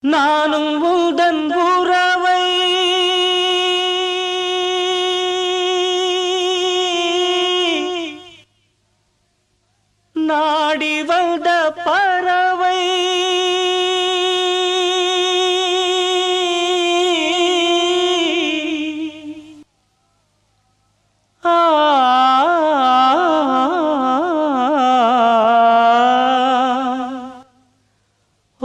நானும் உந்தன் உறவை நாடி வந்த பறவை ஆ ஓ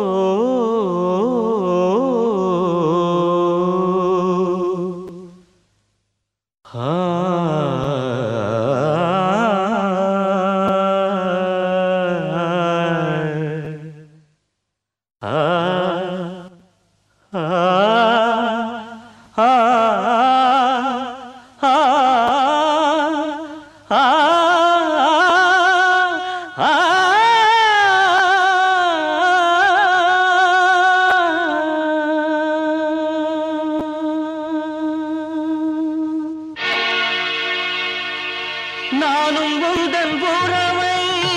நானும் உந்தன் உறவை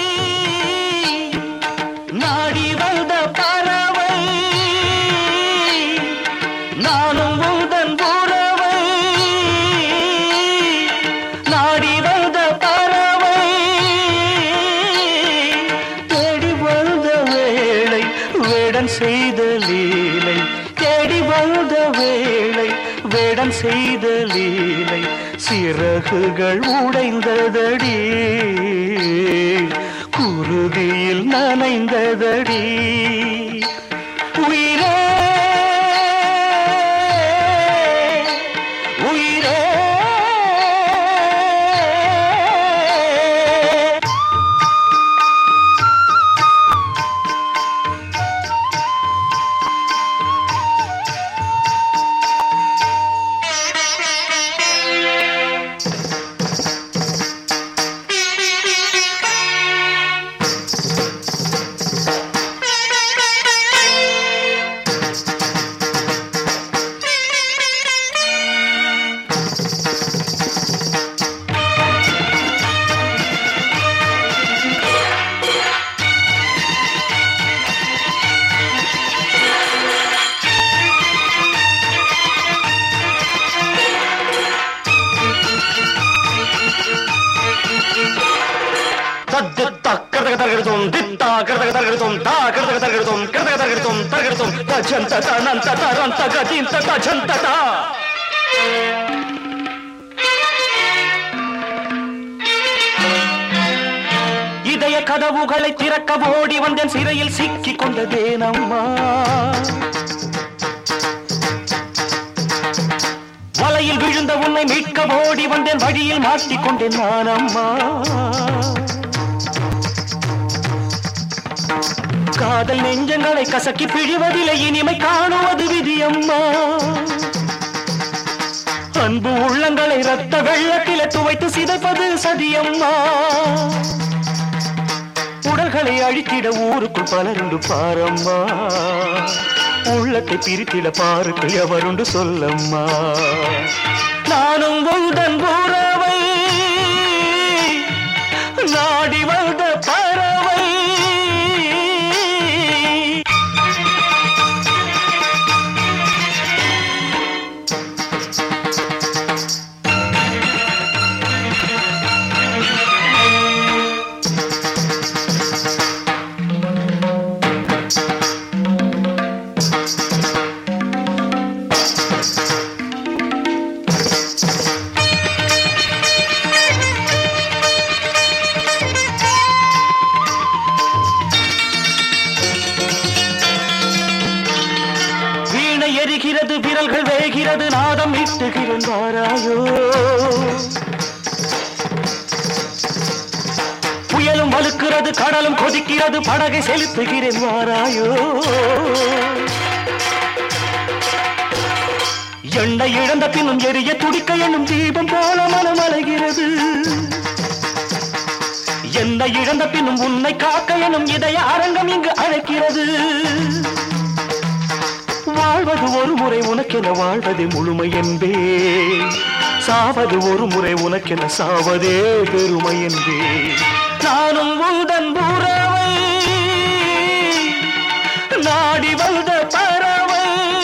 நாடி வந்த பறவை நானும் உந்தன் உறவை நாடி வந்த பறவை தேடி வந்த வேளை வேடன் செய்த லீலை தேடி வந்த வேளை வேடன் செய்த லீலை சிறகுகள் உடைந்ததடி குருதியில் நனைந்ததடி உயிரே உயிரே తద్దిత్త కరదగ తరగడుతాం దిత్త కరదగ తరగడుతాం తా కరదగ తరగడుతాం కరదగ తరగడుతాం తరగడుతాం తజంత తనంత తరంత గతింత తజంత இதய கதவுகளை திறக்க ஓடி வந்தேன் சிறையில் சிக்கிக் கொண்டதேனம்மா வலையில் விழுந்த உன்னை மீட்க ஓடி வந்தேன் வழியில் மாட்டிக்கொண்டேன் நான் அம்மா காதல் நெஞ்சங்களை கசக்கி பிழிவதில்லை இனிமை காணுவது விதியம்மா அன்பு உள்ளங்களை ரத்த வெள்ளத்திலே துவைத்து சிதைப்பது சதியம்மா உடல்களை அழித்திட ஊருக்குள் பலருண்டு பாரம்மா உள்ளத்தை பிரித்திட பாருக்கு எவருண்டு சொல்லம்மா நானும் உந்தன் உறவை நாடி வந்த பறவை வீணை எரிகிறது விரல்கள் வேகிறது நாதம் இட்டுகின்றாராயோ புயலும் வலுக்கிறது கடலும் கொதிக்கிறது படகை செலுத்துகிறேன் வாராயோ எண்ணெய் இழந்த பின்னும் எரிய துடிக்க எண்ணும் தீபம் போல மனம் அலைகிறது என்னை இழந்த பின்னும் உன்னை காக்க எனும் இதய அரங்கம் இங்கு அழைக்கிறது வாழ்வது ஒரு முறை உனக்கென வாழ்வது முழுமை என்பே சாவது ஒரு முறை உனக்கென சாவதே பெருமை என்பே நானும் உந்தன் உறவை நாடி வந்த பறவை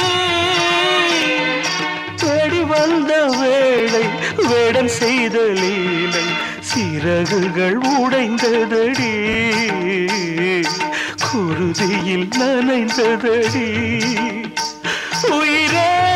தேடி வந்த வேளை வேடன் செய்த லீலை சிறகுகள் உடைந்ததடி குருதியில் நனைந்ததடி உயிரே